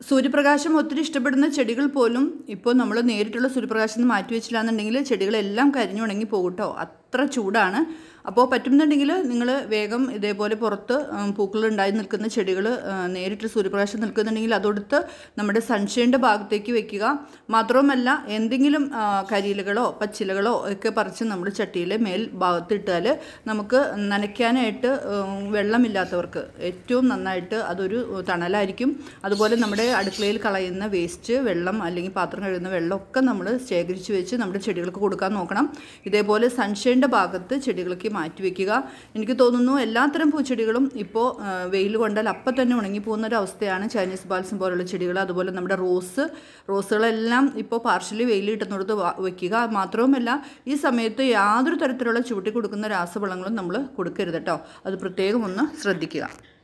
സൂര്യപ്രകാശം ഒത്തിരി ഇഷ്ടപ്പെടുന്ന ചെടികൾ പോലും ഇപ്പോൾ നമ്മൾ നേരിട്ടുള്ള സൂര്യപ്രകാശം ഒന്ന് മാറ്റി വെച്ചില്ല എന്നുണ്ടെങ്കിൽ ചെടികളെല്ലാം കരിഞ്ഞുണങ്ങി പോകും കേട്ടോ അത്ര ചൂടാണ് അപ്പോൾ പറ്റുന്നുണ്ടെങ്കിൽ നിങ്ങൾ വേഗം ഇതേപോലെ പുറത്ത് പൂക്കൾ ഉണ്ടായി നിൽക്കുന്ന ചെടികൾ നേരിട്ട് സൂര്യപ്രകാശം നിൽക്കുന്നുണ്ടെങ്കിൽ അതൊടുത്ത് നമ്മുടെ സൺഷൈൻ്റെ ഭാഗത്തേക്ക് വെക്കുക മാത്രവുമല്ല എന്തെങ്കിലും ആ, കരിയിലകളോ പച്ചിലകളോ ഒക്കെ പറിച്ച് നമ്മുടെ ചട്ടിയിലെ മേൽ ഭാഗത്ത് ഇട്ടാൽ നമുക്ക് നനയ്ക്കാനായിട്ട് ഉം, വെള്ളമില്ലാത്തവർക്ക് ഏറ്റവും നന്നായിട്ട് അതൊരു തണലായിരിക്കും അതുപോലെ നമ്മുടെ അടുക്കളയിൽ കളയുന്ന വേസ്റ്റ് വെള്ളം അല്ലെങ്കിൽ പാത്രം കഴുകുന്ന വെള്ളമൊക്കെ നമ്മൾ ശേഖരിച്ച് വെച്ച് നമ്മുടെ ചെടികൾക്ക് കൊടുക്കാൻ നോക്കണം ഇതേപോലെ സൺഷൈൻ്റെ ഭാഗത്ത് ചെടികൾക്ക് മാറ്റി വെക്കുക എനിക്ക് തോന്നുന്നു എല്ലാത്തരം പൂച്ചെടികളും ഇപ്പോൾ വെയിൽ കൊണ്ടാൽ അപ്പം തന്നെ ഉണങ്ങി പോകുന്ന ഒരു അവസ്ഥയാണ് ചൈനീസ് ബാൽസം പോലുള്ള ചെടികൾ അതുപോലെ നമ്മുടെ റോസ് റോസുകളെല്ലാം ഇപ്പോൾ പാർഷ്യലി വെയിൽ കിട്ടുന്നിടത്ത് വ- വെക്കുക മാത്രവുമല്ല ഈ സമയത്ത് യാതൊരു തരത്തിലുള്ള ചൂട്ടി കൊടുക്കുന്ന രാസവളങ്ങളും നമ്മൾ കൊടുക്കരുത് കേട്ടോ അത് പ്രത്യേകം ഒന്ന് ശ്രദ്ധിക്കുക